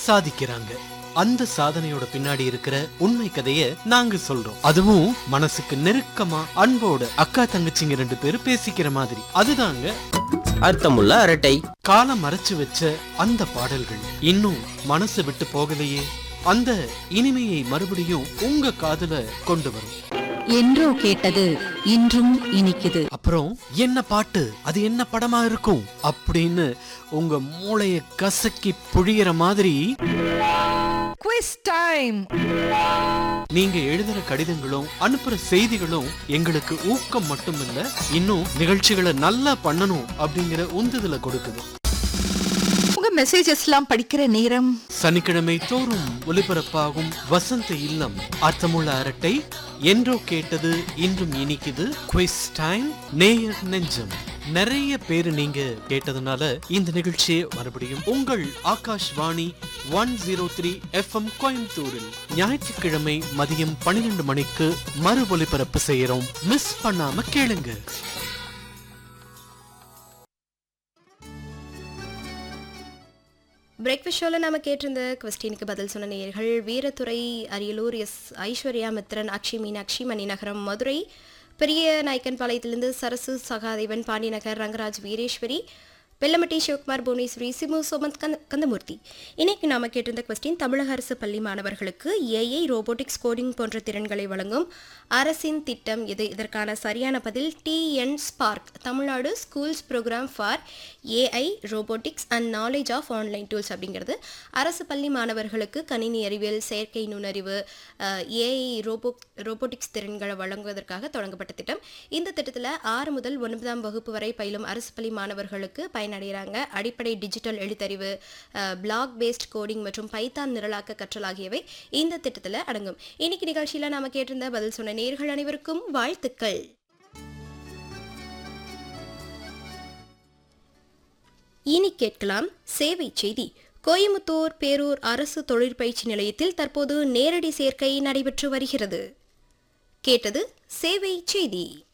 சாதிக்கிறாங்க அந்த சாதனையோட பின்னாடி இருக்கிற உண்மை கதைய நாங்க சொல்றோம் அதுவும் மனசுக்கு நெருக்கமா அன்போட அக்கா தங்கச்சிங்க ரெண்டு பேரும் பேசிக்கிற மாதிரி அதுதாங்க அர்த்தமுள்ள அரட்டை காலம் மறைச்சு வச்ச அந்த பாடல்கள் இன்னும் மனசு விட்டு போகலையே அந்த இனிமையை மறுபடியும் உங்க காதுல கொண்டு வரும் என்றோ கேட்டது இன்றும் இனிக்குது அப்புறம் என்ன பாட்டு அது என்ன படமா இருக்கும் அப்படின்னு உங்க மூளைய கசக்கி புழியிற மாதிரி குவிஸ் டைம் நீங்க எழுதுற கடிதங்களும் அனுப்புற செய்திகளும் எங்களுக்கு ஊக்கம் மட்டும் இல்ல இன்னும் நிகழ்ச்சிகளை நல்லா பண்ணணும் அப்படிங்கிற உந்துதலை கொடுக்குது உங்க மெசேஜஸ்லாம் படிக்கிற நேரம் சனிக்கிழமை தோறும் ஒலிபரப்பாகும் வசந்த இல்லம் அர்த்தமுள்ள அரட்டை என்றோ கேட்டது இன்றும் இனிக்குது குவிஸ் டைம் நேயர் நெஞ்சம் நிறைய பேரு நீங்க கேட்டதுனால இந்த நிகழ்ச்சியை மறுபடியும் உங்கள் Akashvani one zero three FM கோயம்புத்தூரில் ஞாயிற்றுக்கிழமை மதியம் பன்னிரெண்டு மணிக்கு மறு ஒலிபரப்பு செய்யறோம் மிஸ் பண்ணாம கேளுங்க பிரேக்ஃபாஸ்ட் ஷோவில் நம்ம கேட்டிருந்த கொஸ்டினுக்கு பதில் சொன்ன நேயர்கள் வீரத்துறை அரியலூர் எஸ் ஐஸ்வர்யா மித்ரன் அக்ஷி மீனாட்சி மணிநகரம் மதுரை பெரிய நாயக்கன்பாளையத்திலிருந்து சரசு சகாதேவன் பாண்டிநகர் ரங்கராஜ் வீரேஸ்வரி வெள்ளமட்டி சிவகுமார் புவனேஸ்வரி சிமு சோமந்த் கந்த கந்தமூர்த்தி இன்னைக்கு நாம கேட்டிருந்த கொஸ்டின் தமிழக அரசு பள்ளி மாணவர்களுக்கு ஏஐ ரோபோட்டிக்ஸ் கோடிங் போன்ற திறன்களை வழங்கும் அரசின் திட்டம் எது இதற்கான சரியான பதில் TN spark Tamil Nadu schools program for AI robotics and knowledge of online tools அப்படிங்கிறது அரசு பள்ளி மாணவர்களுக்கு கணினி அறிவியல் செயற்கை நுண்ணறிவு ஏஐ ரோபோ ரோபோட்டிக்ஸ் திறன்களை வழங்குவதற்காக தொடங்கப்பட்ட திட்டம் இந்த திட்டத்தில் ஆறு முதல் ஒன்பதாம் வகுப்பு வரை பயிலும் அரசு பள்ளி மாணவர்களுக்கு பயனடைகிறாங்க அடிப்படை டிஜிட்டல் எழுத்தறிவு பிளாக் பேஸ்ட் கோடிங் மற்றும் பைத்தான் நிரலாக்க கற்றல் ஆகியவை இந்த திட்டத்தில் அடங்கும் இன்னைக்கு நிகழ்ச்சியில் நாம கேட்டிருந்த பதில் சொன்ன நேர்கள் அனைவருக்கும் வாழ்த்துக்கள் இனி கேட்கலாம் சேவை செய்தி கோயமுத்தூர் பேரூர் அரசு தொழிற்பயிற்சி நிலையத்தில் தற்போது நேரடி சேர்க்கை நடைபெற்று வருகிறது கேட்டது சேவை செய்தி